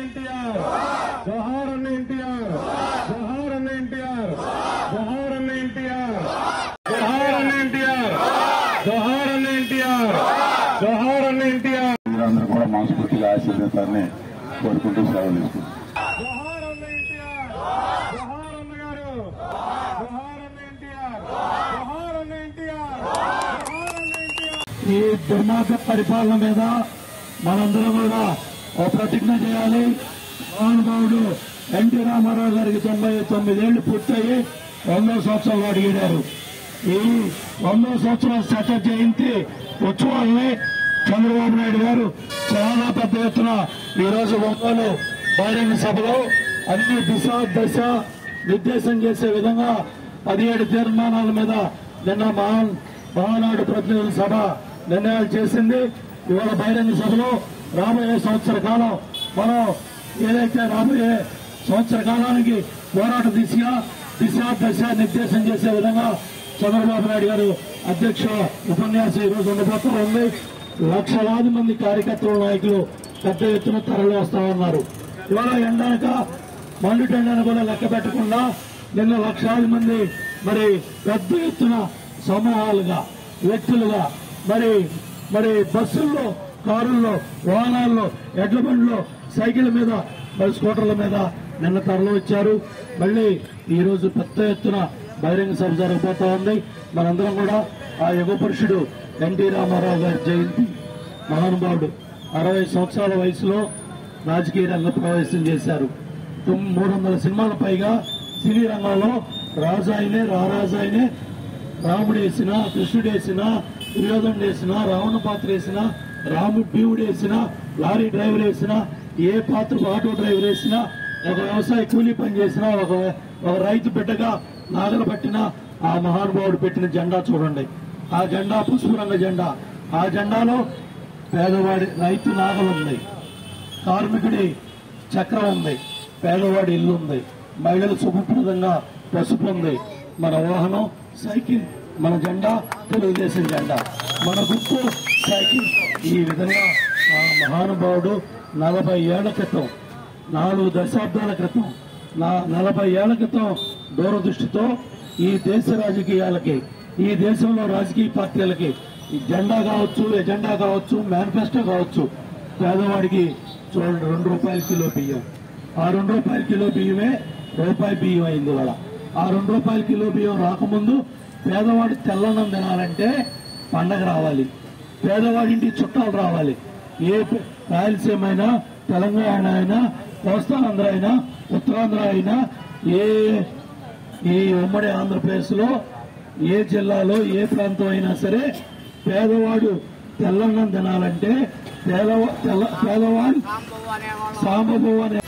ఎన్టీఆర్ జోహార్ అన్న ఎన్టీఆర్ జోహార్ అన్న ఎన్టీఆర్ జోహార్ అన్న ఎన్టీఆర్ జోహార్ అన్న ఎన్టీఆర్ జోహార్ అన్న ఎన్టీఆర్ జోహార్ అన్న ఎన్టీఆర్ మీరందరూ కూడా మనస్ఫూర్తిగా ఆశీర్వదిస్తారని కోరుకుంటూ సెలవు తీసుకుంటాం జోహార్ అన్న ఎన్టీఆర్ జోహార్ అన్న గారు జోహార్ అన్న ఎన్టీఆర్ జోహార్ అన్న ఎన్టీఆర్ జోహార్ అన్న ఎన్టీఆర్ ఈ దుర్మార్గ పరిపాలన మీద మనందరం కూడా ఓ ప్రతిజ్ఞ చేయాలి మహానుభావుడు ఎన్టీ రామారావు గారికి తొంభై తొమ్మిదేళ్లు పూర్తయి వందో సంవత్సరాలు అడిగారు ఈ వందో సంవత్సరాల శత జయంతి ఉత్సవాల్ని చంద్రబాబు నాయుడు గారు చాలా పెద్ద ఎత్తున ఈరోజు ఒంగోలు బహిరంగ సభలో అన్ని దిశ దశ నిర్దేశం చేసే విధంగా పదిహేడు తీర్మానాల మీద నిన్న మహా మహానాడు ప్రతినిధుల సభ నిర్ణయాలు చేసింది ఇవాళ బహిరంగ సభలో రాబోయే సంవత్సర కాలం మనం ఏదైతే రాబోయే సంవత్సర కాలానికి పోరాట దిశగా దిశ దశ నిర్దేశం చేసే విధంగా చంద్రబాబు నాయుడు గారు అధ్యక్ష ఉపన్యాసం ఈ రోజు ఉండబోతూ ఉంది లక్షలాది మంది కార్యకర్తల నాయకులు పెద్ద ఎత్తున తరలి వస్తా ఉన్నారు ఇవాళ ఎండనక మండుటెండను కూడా లెక్క పెట్టకుండా నిన్న లక్షలాది మంది మరి పెద్ద ఎత్తున సమూహాలుగా వ్యక్తులుగా మరి మరి బస్సుల్లో కారుల్లో వాహనాల్లో ఎడ్ల బండ్లో సైకిల్ మీద మరి స్కూటర్ల మీద నిన్న తరలి వచ్చారు మళ్ళీ ఈ రోజు పెద్ద ఎత్తున బహిరంగ సభ జరగబోతా ఉంది మనందరం కూడా ఆ యుగ పురుషుడు ఎన్టీ రామారావు గారి జయంతి మహానుభావుడు అరవై సంవత్సరాల వయసులో రాజకీయ రంగ ప్రవేశం చేశారు తొమ్- మూడు వందల సినిమాల పైగా సినీ రంగంలో రాజు ఆయనే రారాజు ఆయనే రాముడు వేసిన కృష్ణుడు వేసిన దుర్యోధనుడు వేసిన రావణ పాత్ర వేసిన రాముడు భీముడు వేసిన లారీ డ్రైవర్ వేసిన ఏ పాత్ర ఆటో డ్రైవర్ వేసినా ఒక వ్యవసాయ కూలీ పని చేసినా ఒక ఒక రైతు బిడ్డగా నాగలు పట్టిన ఆ మహానుభావుడు పెట్టిన జెండా చూడండి ఆ జెండా పసుపు రంగు జెండా ఆ జెండాలో పేదవాడి రైతు నాగలు ఉంది కార్మికుడి చక్రం ఉంది పేదవాడి ఇల్లు ఉంది మహిళలు శుభప్రదంగా పసుపు ఉంది మన వాహనం సైకిల్ మన జెండా తెలుగుదేశం జెండా మన గుర్తు సైకిల్ ఈ విధంగా ఆ మహానుభావుడు నలభై ఏళ్ల క్రితం నాలుగు దశాబ్దాల క్రితం నా నలభై ఏళ్ల క్రితం దూరదృష్టితో ఈ దేశ రాజకీయాలకి ఈ దేశంలో రాజకీయ పార్టీలకి ఈ జెండా కావచ్చు ఎజెండా కావచ్చు మేనిఫెస్టో కావచ్చు పేదవాడికి చూడండి రెండు రూపాయల కిలో బియ్యం ఆ రెండు రూపాయల కిలో బియ్యమే రూపాయి బియ్యం అయింది ఇవాళ ఆ రెండు రూపాయల కిలో బియ్యం రాకముందు పేదవాడి తెల్లన్నం తినాలంటే పండగ రావాలి పేదవాడి ఇంటికి చుట్టాలు రావాలి ఏ ప- రాయలసీమ అయినా తెలంగాణ అయినా కోస్తాంధ్ర అయినా ఉత్తరాంధ్ర అయినా ఏ ఈ ఉమ్మడి ఆంధ్రప్రదేశ్ లో ఏ జిల్లాలో ఏ ప్రాంతం అయినా సరే పేదవాడు తెల్లన్నం తినాలంటే పేదవా తెల్ల- పేదవాడు సాంబవు అనే